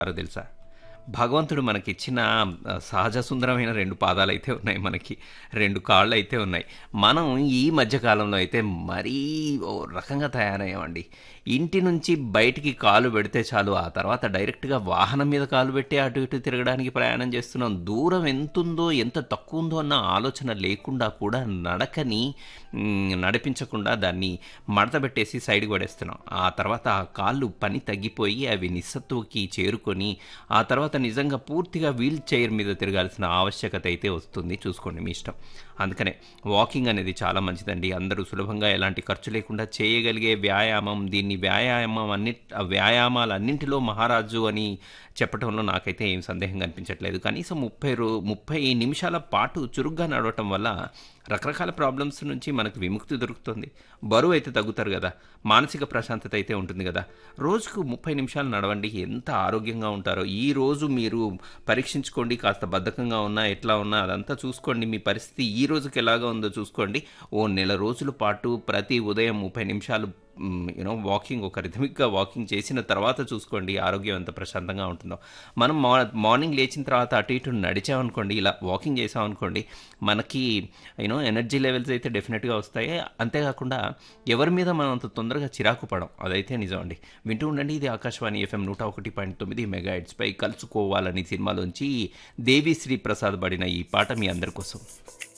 ఎవరో తెలుసా భగవంతుడు మనకిచ్చిన ఆ, సహజ సుందరమైన రెండు పాదాలు అయితే ఉన్నాయి మనకి రెండు కాళ్ళు అయితే ఉన్నాయి మనం ఈ మధ్య కాలంలో అయితే మరీ ఓ రకంగా తయారయ్యామండి ఇంటి నుంచి బయటికి కాలు పెడితే చాలు ఆ తర్వాత డైరెక్ట్గా వాహనం మీద కాలు పెట్టి అటు ఇటు తిరగడానికి ప్రయాణం చేస్తున్నాం దూరం ఎంతుందో ఎంత తక్కువ ఉందో అన్న ఆలోచన లేకుండా కూడా నడకని మ్, నడిపించకుండా దాన్ని మడత పెట్టేసి సైడ్కి పడేస్తున్నాం ఆ తర్వాత ఆ కాళ్ళు పని తగ్గిపోయి అవి నిస్సత్తుకి చేరుకొని ఆ తర్వాత నిజంగా పూర్తిగా వీల్ చైర్ మీద తిరగాల్సిన ఆవశ్యకత అయితే వస్తుంది చూసుకోండి మీ ఇష్టం అందుకనే వాకింగ్ అనేది చాలా మంచిదండి అందరూ సులభంగా ఎలాంటి ఖర్చు లేకుండా చేయగలిగే వ్యాయామం దీన్ని వ్యాయామం అన్ని వ్యాయామాలన్నింటిలో మహారాజు అని చెప్పడంలో నాకైతే ఏం సందేహం కనిపించట్లేదు కనీసం ముప్పై రో ముప్పై నిమిషాల పాటు చురుగ్గా నడవటం వల్ల రకరకాల ప్రాబ్లమ్స్ నుంచి మనకు విముక్తి దొరుకుతుంది బరువు అయితే తగ్గుతారు కదా మానసిక ప్రశాంతత అయితే ఉంటుంది కదా రోజుకు ముప్పై నిమిషాలు నడవండి ఎంత ఆరోగ్యంగా ఉంటారో ఈ రోజు మీరు పరీక్షించుకోండి కాస్త బద్ధకంగా ఉన్నా ఎట్లా ఉన్నా అదంతా చూసుకోండి మీ పరిస్థితి ఈ రోజుకి ఎలాగా ఉందో చూసుకోండి ఓ నెల రోజుల పాటు ప్రతి ఉదయం ముప్పై నిమిషాలు యూనో వాకింగ్ ఒక రిథమిక్గా వాకింగ్ చేసిన తర్వాత చూసుకోండి ఆరోగ్యం ఎంత ప్రశాంతంగా ఉంటుందో మనం మా మార్నింగ్ లేచిన తర్వాత అటు ఇటు నడిచామనుకోండి ఇలా వాకింగ్ చేసామనుకోండి మనకి యూనో ఎనర్జీ లెవెల్స్ అయితే డెఫినెట్గా వస్తాయి అంతేకాకుండా ఎవరి మీద మనం అంత తొందరగా చిరాకు పడం అదైతే నిజం అండి వింటూ ఉండండి ఇది ఆకాశవాణి ఎఫ్ఎం నూట ఒకటి పాయింట్ తొమ్మిది మెగా పై కలుసుకోవాలని సినిమాలోంచి దేవి శ్రీ ప్రసాద్ పడిన ఈ పాట మీ అందరి కోసం